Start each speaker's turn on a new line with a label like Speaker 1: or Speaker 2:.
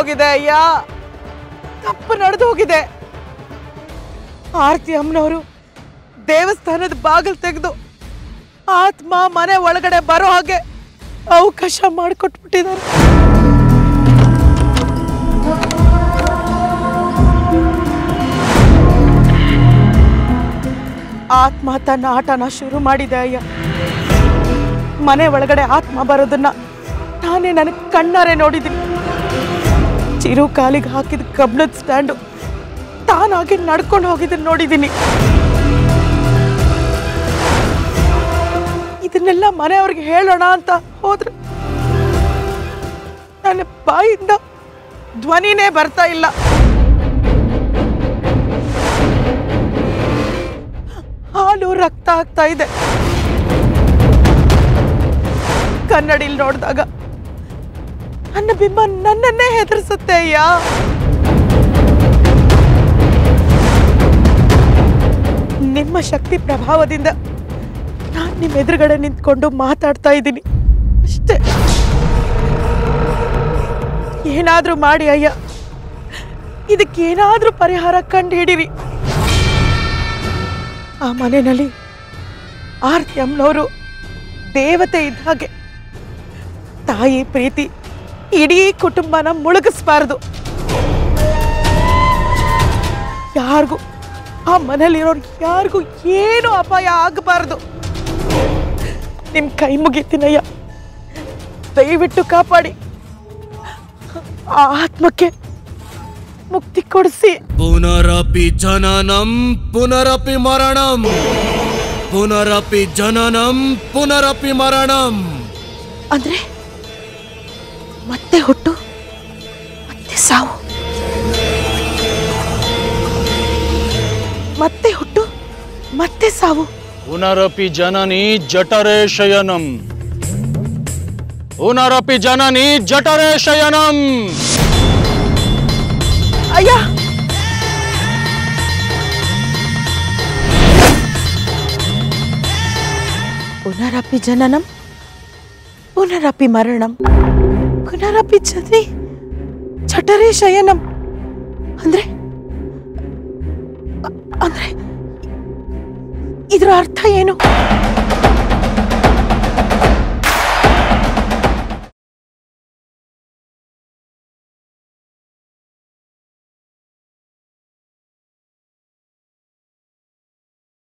Speaker 1: ಹೋಗಿದೆ ಅಯ್ಯ ತಪ್ಪು ನಡೆದು ಹೋಗಿದೆ ಆರತಿ ಅಮ್ಮನವರು ದೇವಸ್ಥಾನದ ಬಾಗಿಲು ತೆಗೆದು ಆತ್ಮ ಮನೆ ಒಳಗಡೆ ಬರೋ ಹಾಗೆ ಅವಕಾಶ ಮಾಡಿಕೊಟ್ಬಿಟ್ಟಿದ್ದಾರೆ ಆತ್ಮ ತನ್ನ ಆಟನ ಶುರು ಮಾಡಿದೆ ಅಯ್ಯ ಮನೆ ಒಳಗಡೆ ಆತ್ಮ ಬರೋದನ್ನ ನಾನೇ ನನ್ನ ಕಣ್ಣಾರೆ ನೋಡಿದ್ದೀನಿ ಚಿರು ಕಾಲಿಗೆ ಹಾಕಿದ ಕಬ್ಣದ ಸ್ಟ್ಯಾಂಡು ತಾನಾಗಿ ನಡ್ಕೊಂಡು ಹೋಗಿದ್ದನ್ನು ನೋಡಿದ್ದೀನಿ ಇದನ್ನೆಲ್ಲ ಮನೆಯವ್ರಿಗೆ ಹೇಳೋಣ ಅಂತ ಹೋದ್ರೆ ನನ್ನ ಬಾಯಿಂದ ಧ್ವನಿನೇ ಬರ್ತಾ ಇಲ್ಲ ಹಾಲು ರಕ್ತ ಆಗ್ತಾ ಇದೆ ಕನ್ನಡಿಲ್ ನೋಡಿದಾಗ ನನ್ನ ಬಿಂಬ ನನ್ನನ್ನೇ ಹೆದರ್ಸುತ್ತೆ ಅಯ್ಯ ನಿಮ್ಮ ಶಕ್ತಿ ಪ್ರಭಾವದಿಂದ ನಾನು ನಿಮ್ಮ ಎದುರುಗಡೆ ನಿಂತ್ಕೊಂಡು ಮಾತಾಡ್ತಾ ಇದ್ದೀನಿ ಅಷ್ಟೇ ಏನಾದ್ರೂ ಮಾಡಿ ಅಯ್ಯ ಇದಕ್ಕೇನಾದ್ರೂ ಪರಿಹಾರ ಕಂಡು ಹಿಡೀರಿ ಆ ಮನೆಯಲ್ಲಿ ಆರ್ತಿ ಅಮ್ಮನವರು ದೇವತೆ ಇದ್ದ ಹಾಗೆ ತಾಯಿ ಪ್ರೀತಿ ಇಡೀ ಕುಟುಂಬನ ಮುಳುಗಿಸ್ಬಾರ್ದು ಯಾರಿಗೂ ಆ ಮನೇಲಿರೋರು ಯಾರಿಗೂ ಏನು ಅಪಾಯ ಆಗಬಾರ್ದು ನಿಮ್ ಕೈ ಮುಗಿತೀನಯ್ಯ ದಯವಿಟ್ಟು ಕಾಪಾಡಿ ಆ ಆತ್ಮಕ್ಕೆ ಮುಕ್ತಿ ಕೊಡಿಸಿ
Speaker 2: ಪುನರಪಿ ಜನನಂ ಪುನರಪಿ ಮರಣಂ ಪುನರಪಿ ಜನನಂ ಪುನರಪಿ ಮರಣಂ
Speaker 1: ಅಂದ್ರೆ ಮತ್ತೆ ಹುಟ್ಟು ಮತ್ತೆ ಸಾವು ಮತ್ತೆ ಹುಟ್ಟು ಮತ್ತೆ ಸಾವು
Speaker 3: ಪುನರಪಿ ಜನನಿ ಜಠರೇ ಶಯನಂ ಪುನರಪಿ ಜನನಿ ಜಠರೇ ಶಯನಂ
Speaker 1: ಅಯ್ಯ ಪುನರಪಿ ಜನನಂ ಪುನರಪಿ ಮರಣಂ ಪುನರಪಿ ಚದ್ರಿ ಚಟರೇ ಶಯನಂ ಅಂದ್ರೆ ಅ- ಅಂದ್ರೆ ಇದರ ಅರ್ಥ ಏನು